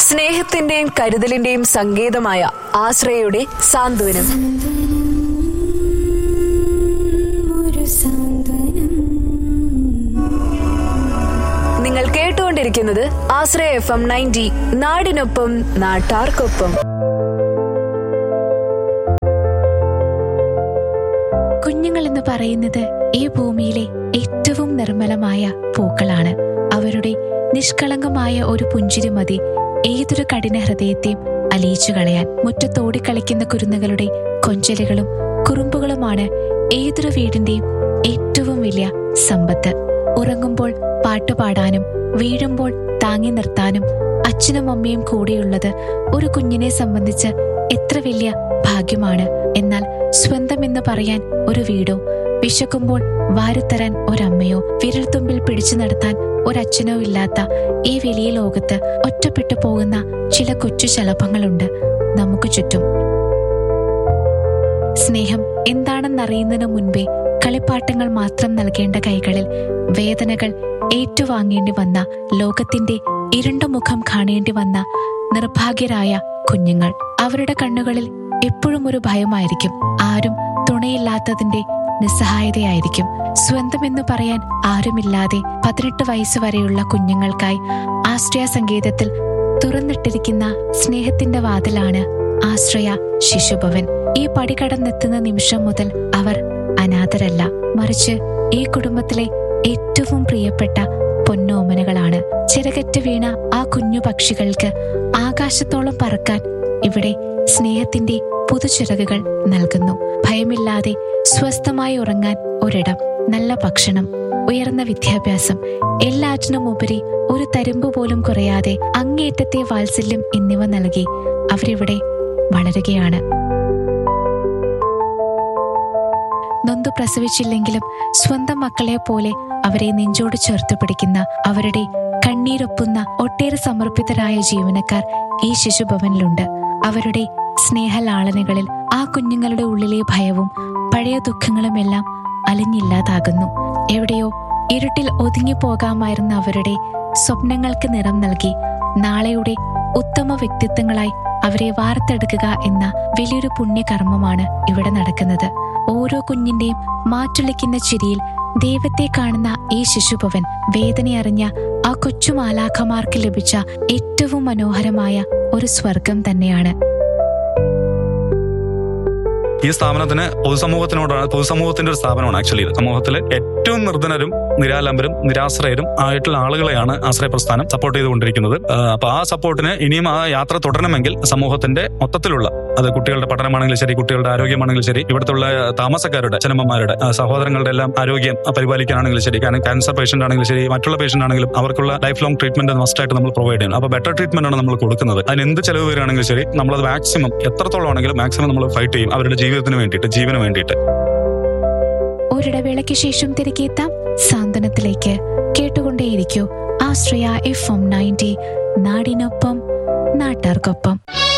സ്നേഹത്തിന്റെയും കരുതലിന്റെയും സങ്കേതമായ ആശ്രയയുടെ സാന്ത്വനം ഒരു സാന്ത്വനം നിങ്ങൾ കേട്ടുകൊണ്ടിരിക്കുന്നത് ആശ്രയ എഫ് എം നയൻറ്റി നാടിനൊപ്പം നാട്ടാർക്കൊപ്പം കുഞ്ഞുങ്ങൾ എന്ന് പറയുന്നത് ഈ ഭൂമിയിലെ ഏറ്റവും നിർമ്മലമായ പൂക്കളാണ് അവരുടെ നിഷ്കളങ്കമായ ഒരു പുഞ്ചിരി മതി ഏതൊരു കഠിന ഹൃദയത്തെയും അലിയിച്ചു കളയാൻ മുറ്റത്തോടി കളിക്കുന്ന കുരുന്നുകളുടെ കൊഞ്ചലുകളും കുറുമ്പുകളുമാണ് ഏതൊരു വീടിന്റെയും ഏറ്റവും വലിയ സമ്പത്ത് ഉറങ്ങുമ്പോൾ പാട്ടുപാടാനും വീഴുമ്പോൾ താങ്ങി നിർത്താനും അച്ഛനും അമ്മയും കൂടെയുള്ളത് ഒരു കുഞ്ഞിനെ സംബന്ധിച്ച് എത്ര വലിയ ഭാഗ്യമാണ് എന്നാൽ സ്വന്തം എന്ന് പറയാൻ ഒരു വീടോ വിശക്കുമ്പോൾ വാരിത്തരാൻ ഒരമ്മയോ വിരൽത്തുമ്പിൽ പിടിച്ചു നടത്താൻ ഒരച്ഛനോ ഇല്ലാത്ത ഈ വലിയ ലോകത്ത് ഒറ്റപ്പെട്ടു പോകുന്ന ചില കൊച്ചു ശലഭങ്ങളുണ്ട് നമുക്ക് ചുറ്റും സ്നേഹം എന്താണെന്നറിയുന്നതിനു മുൻപേ കളിപ്പാട്ടങ്ങൾ മാത്രം നൽകേണ്ട കൈകളിൽ വേദനകൾ ഏറ്റുവാങ്ങേണ്ടി വന്ന ലോകത്തിന്റെ ഇരുണ്ട മുഖം കാണേണ്ടി വന്ന നിർഭാഗ്യരായ കുഞ്ഞുങ്ങൾ അവരുടെ കണ്ണുകളിൽ എപ്പോഴും ഒരു ഭയമായിരിക്കും ആരും തുണയില്ലാത്തതിന്റെ നിസ്സഹായതയായിരിക്കും സ്വന്തമെന്നു പറയാൻ ആരുമില്ലാതെ പതിനെട്ട് വയസ്സ് വരെയുള്ള കുഞ്ഞുങ്ങൾക്കായി ആശ്രയ സംഗീതത്തിൽ തുറന്നിട്ടിരിക്കുന്ന സ്നേഹത്തിന്റെ വാതിലാണ് ആശ്രയ ശിശുഭവൻ ഈ പടി കടന്നെത്തുന്ന നിമിഷം മുതൽ അവർ അനാഥരല്ല മറിച്ച് ഈ കുടുംബത്തിലെ ഏറ്റവും പ്രിയപ്പെട്ട പൊന്നോമനകളാണ് ചിറകറ്റ് വീണ ആ കുഞ്ഞു പക്ഷികൾക്ക് ആകാശത്തോളം പറക്കാൻ ഇവിടെ സ്നേഹത്തിന്റെ പുതുചിറകുകൾ നൽകുന്നു ഭയമില്ലാതെ സ്വസ്ഥമായി ഉറങ്ങാൻ ഒരിടം നല്ല ഭക്ഷണം ഉയർന്ന വിദ്യാഭ്യാസം എല്ലാറ്റിനും ഉപരി ഒരു തരുമ്പ് പോലും കുറയാതെ അങ്ങേയറ്റത്തെ വാത്സല്യം എന്നിവ നൽകി അവരിവിടെ വളരുകയാണ് നൊന്തു പ്രസവിച്ചില്ലെങ്കിലും സ്വന്തം മക്കളെ പോലെ അവരെ നെഞ്ചോട് ചേർത്ത് പിടിക്കുന്ന അവരുടെ കണ്ണീരൊപ്പുന്ന ഒട്ടേറെ സമർപ്പിതരായ ജീവനക്കാർ ഈ ശിശുഭവനിലുണ്ട് അവരുടെ സ്നേഹലാളനകളിൽ ആ കുഞ്ഞുങ്ങളുടെ ഉള്ളിലെ ഭയവും പഴയ ദുഃഖങ്ങളുമെല്ലാം അലിഞ്ഞില്ലാതാകുന്നു എവിടെയോ ഇരുട്ടിൽ ഒതുങ്ങി പോകാമായിരുന്ന അവരുടെ സ്വപ്നങ്ങൾക്ക് നിറം നൽകി നാളെയുടെ ഉത്തമ വ്യക്തിത്വങ്ങളായി അവരെ വാർത്തെടുക്കുക എന്ന വലിയൊരു പുണ്യകർമ്മമാണ് ഇവിടെ നടക്കുന്നത് ഓരോ കുഞ്ഞിന്റെയും മാറ്റുളിക്കുന്ന ചിരിയിൽ ദൈവത്തെ കാണുന്ന ഈ ശിശുഭവൻ വേദനയറിഞ്ഞ ആ കൊച്ചു മാലാഖമാർക്ക് ലഭിച്ച ഏറ്റവും മനോഹരമായ ഒരു സ്വർഗം തന്നെയാണ് ഈ സ്ഥാപനത്തിന് പൊതുസമൂഹത്തിനോടാണ് പൊതുസമൂഹത്തിന്റെ ഒരു സ്ഥാപനമാണ് ആക്ച്വലി ഇത് സമൂഹത്തിൽ ഏറ്റവും നിർധനരും നിരാലംബരും നിരാശ്രയരും ആയിട്ടുള്ള ആളുകളെയാണ് ആശ്രയ പ്രസ്ഥാനം സപ്പോർട്ട് ചെയ്തുകൊണ്ടിരിക്കുന്നത് ആ, അപ്പൊ ആ സപ്പോർട്ടിന് ഇനിയും ആ യാത്ര തുടരണമെങ്കിൽ സമൂഹത്തിന്റെ മൊത്തത്തിലുള്ള അത് കുട്ടികളുടെ പഠനമാണെങ്കിലും ശരി കുട്ടികളുടെ ആരോഗ്യമാണെങ്കിലും ശരി ഇവിടുത്തെ താമസക്കാരുടെ അച്ഛനമ്മമാരുടെ ആ, സഹോദരങ്ങളുടെ എല്ലാം ആരോഗ്യം പരിപാലിക്കാനാണെങ്കിലും ശരി കാരണം ക്യാൻസർ പേഷ്യന്റ് ആണെങ്കിലും ശരി മറ്റുള്ള പേഷ്യന്റ് ആണെങ്കിലും അവർക്കുള്ള ലൈഫ് ലോങ് ട്രീറ്റ്മെന്റ് മസ്റ്റ് ആയിട്ട് നമ്മൾ പ്രൊവൈഡ് ചെയ്യണം അപ്പൊ ബെറ്റർ ട്രീറ്റ്മെന്റ് ആണ് നമ്മൾ കൊടുക്കുന്നത് അതിന് എന്ത് ചെലവ് വരികയാണെങ്കിലും ശരി നമ്മളത് മാക്സിമം എത്രത്തോളം ആണെങ്കിലും മാക്സിമം നമ്മൾ ഫൈറ്റ് ചെയ്യും അവരുടെ ജീവിതത്തിന് വേണ്ടിയിട്ട് ജീവന് വേണ്ടിയിട്ട് ഒരിടവേളയ്ക്ക് ശേഷം തിരികെ എത്താം സാന്ത്വനത്തിലേക്ക് കേട്ടുകൊണ്ടേയിരിക്കൂ ആശ്രയ എഫ് എം നയൻറ്റി നാടിനൊപ്പം നാട്ടാർക്കൊപ്പം